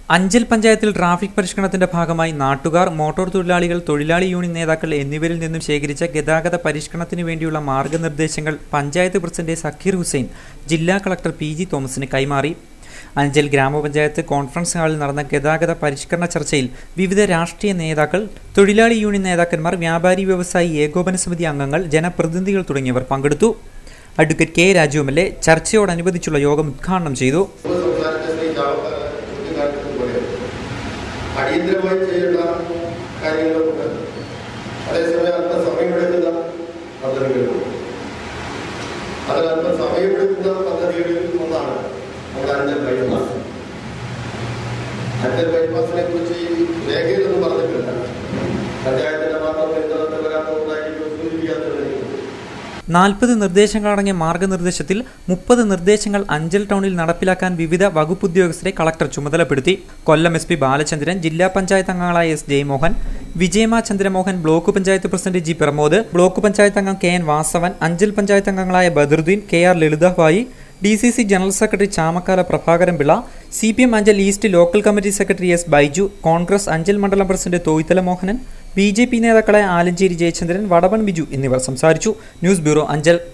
അഞ്ചൽ പഞ്ചായത്തിൽ ട്രാഫിക് പരിഷ്കരണത്തിന്റെ ഭാഗമായി നാട്ടുകാർ മോട്ടോർ തൊഴിലാളികൾ തൊഴിലാളി യൂണിയൻ നേതാക്കൾ എന്നിവരിൽ നിന്നും ശേഖരിച്ച ഗതാഗത പരിഷ്കരണത്തിന് വേണ്ടിയുള്ള മാർഗനിർദ്ദേശങ്ങൾ പഞ്ചായത്ത് പ്രസിഡന്റ് സക്കീർ ഹുസൈൻ ജില്ലാ കളക്ടർ പി ജി തോമസിന് കൈമാറി അഞ്ചൽ ഗ്രാമപഞ്ചായത്ത് കോൺഫറൻസ് ഹാളിൽ നടന്ന ഗതാഗത പരിഷ്കരണ ചർച്ചയിൽ വിവിധ രാഷ്ട്രീയ നേതാക്കൾ തൊഴിലാളി യൂണിയൻ നേതാക്കന്മാർ വ്യാപാരി വ്യവസായി ഏകോപന സമിതി അംഗങ്ങൾ ജനപ്രതിനിധികൾ തുടങ്ങിയവർ പങ്കെടുത്തു advocate K Raju M L A ചർച്ചയോടനുബന്ധിച്ചുള്ള യോഗം ഉദ്ഘാടനം ചെയ്തു സംസാരിച്ച ഈ ജാവ- ചൂണ്ടിക്കാട്ടിയതുപോലെ അടിയന്തരമായി ചെയ്യേണ്ട കാര്യങ്ങളുണ്ട് അതേസമയം അല്പം സമയമെടുക്കുന്ന പദ്ധതികളുണ്ട് അതിൽ അല്പം സമയമെടുക്കുന്ന പദ്ധതികളിൽ ഒന്നാണ് നമ്മുടെ അഞ്ചൽ ബൈപ്പാസ് അഞ്ചൽ ബൈപ്പാസിനെ കുറിച്ച് ഈ രേഖയിലൊന്നും പറഞ്ഞിട്ടില്ല പഞ്ചായത്തിന്റെ മാത്രം പിന്തുണ വരാൻ പോകുന്നതായിരിക്കും സൂചിപ്പിക്കാത്തത് നാൽപ്പത് നിർദ്ദേശങ്ങളടങ്ങിയ മാർഗനിർദ്ദേശത്തിൽ മുപ്പത് നിർദ്ദേശങ്ങൾ അഞ്ചൽ ടൗണിൽ നടപ്പിലാക്കാൻ വിവിധ വകുപ്പ് ഉദ്യോഗസ്ഥരെ കളക്ടർ ചുമതലപ്പെടുത്തി കൊല്ലം എസ് പി ബാലചന്ദ്രൻ ജില്ലാ പഞ്ചായത്ത് അംഗങ്ങളായ S Jayamohan Vijayama Chandramohan block panchayat president G Pramod block panchayat അംഗം കെ എൻ വാസവൻ അഞ്ചൽ പഞ്ചായത്ത് അംഗങ്ങളായ Badaruddin K R Lalithabhai D C C general secretary Chamakkala Prabhakaran Pillai C P M Anchal east local committee secretary S Baiju Congress Anchal മണ്ഡലം president Thoythala Mohanan B J P നേതാക്കളായ ആലഞ്ചേരി ജയചന്ദ്രൻ വടവൺ ബിജു എന്നിവർ സംസാരിച്ചു ന്യൂസ് ബ്യൂറോ അഞ്ചൽ